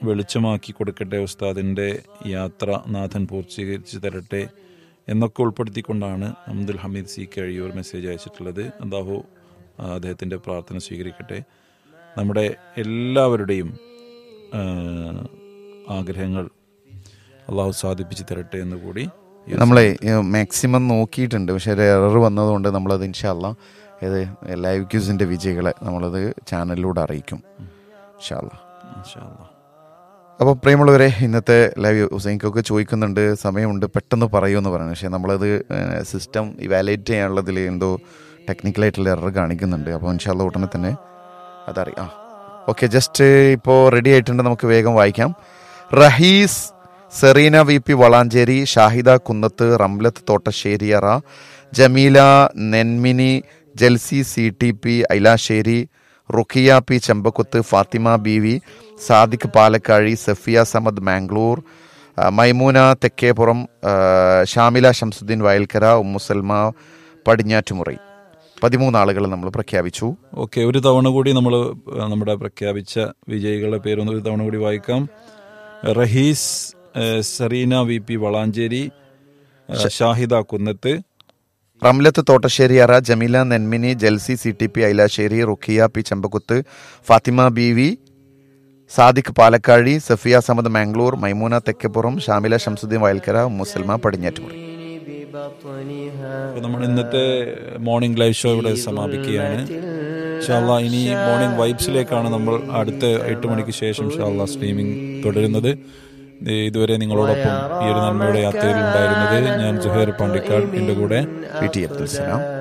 വെളിച്ചമാക്കി കൊടുക്കട്ടെ ഉസ്താദിൻ്റെ യാത്ര നാഥൻ പൂർത്തീകരിച്ച് തരട്ടെ എന്നൊക്കെ ഉൾപ്പെടുത്തിക്കൊണ്ടാണ് അബ്ദുൽ ഹമീദ് സി കഴിയൂർ മെസ്സേജ് അയച്ചിട്ടുള്ളത് അള്ളാഹു അദ്ദേഹത്തിൻ്റെ പ്രാർത്ഥന സ്വീകരിക്കട്ടെ നമ്മുടെ എല്ലാവരുടെയും ആ, ആഗ്രഹങ്ങൾ അള്ളാഹു സാധിപ്പിച്ച് തരട്ടെ എന്ന് കൂടി ഈ ഒരു നമ്മളെ മാക്സിമം നോക്കിയിട്ടുണ്ട് പക്ഷേ ഒരു എറർ വന്നതുകൊണ്ട് നമ്മളത് ഇൻഷാല്ല ഏത് ലൈവ് ക്യൂസിൻ്റെ വിജയികളെ നമ്മളത് ചാനലിലൂടെ അറിയിക്കും ഇൻഷാല്ല ഇൻഷാ അല്ലാ. അപ്പോൾ പ്രിയമുള്ളവരെ ഇന്നത്തെ ലൈവ് ഹുസൈൻക്കൊക്കെ ചോദിക്കുന്നുണ്ട് സമയമുണ്ട് പെട്ടെന്ന് പറയുമെന്ന് പറയുന്നത് പക്ഷേ നമ്മളത് സിസ്റ്റം ഇവാലുവേറ്റ് ചെയ്യാനുള്ളതിൽ എന്തോ ടെക്നിക്കലായിട്ടുള്ള എറർ കാണിക്കുന്നുണ്ട് അപ്പോൾ ഇൻഷാല്ല ഉടനെ തന്നെ അതറിയാം ആ ഓക്കെ ജസ്റ്റ് ഇപ്പോൾ റെഡി ആയിട്ടുണ്ട് നമുക്ക് വേഗം വായിക്കാം Rahees Sereena V P Valanchery Shahida Kunnath Ramlath Thottasseriyara Jameela Nenmini Jalsi C T P Ailasseri Rukhiya P Chembakkuth Fathima B V Sadiq Palakkazhi Safiya Samad Mangalore ആ, മൈമൂന തെക്കേപ്പുറം ആ, ഷാമില ഷംസുദ്ദീൻ വയൽക്കര ഉമ്മുസൽമ പടിഞ്ഞാറ്റുമുറി പതിമൂന്ന് ആളുകൾ നമ്മൾ പ്രഖ്യാപിച്ചു ഓക്കെ ഒരു തവണ കൂടി നമ്മൾ നമ്മുടെ പ്രഖ്യാപിച്ച വിജയികളുടെ പേരൊന്ന് ഒരു തവണ കൂടി വായിക്കാം റഹീസ് ഏഹ്, സറീന വി പി വളാഞ്ചേരി ഏഹ്, Shahida Kunnath Ramlath Thottasseriyara Jameela Nenmini Jalsi C T P Ailasseri Rukhiya P Chembakkuth Fathima B V Sadiq Palakkazhi Safiya Samad Mangalore Maimoona Thekkeppuram Shamila Shamsuddin Vayalkkara Musalma Padinjattumuri അപ്പോൾ നമ്മൾ ഇന്നത്തെ മോർണിംഗ് ലൈവ് ഷോ ഇവിടെ സമാപിക്കുകയാണ് ഷാല്ല ഇനി മോർണിംഗ് വൈബ്സിലേക്കാണ് നമ്മൾ അടുത്ത എട്ട് മണിക്ക് ശേഷം ഷാല്ല സ്ട്രീമിംഗ് തുടരുന്നത് ദേ ഇതുവരെ നിങ്ങളോടൊപ്പം ഈ ഒരു നന്മയുടെ യാത്രയിൽ ഉണ്ടായിരുന്നത് ഞാൻ ജുഹേർ പാണ്ടിക്കാട് എൻ്റെ കൂടെ പി ടി അബ്ദുൽ സലാം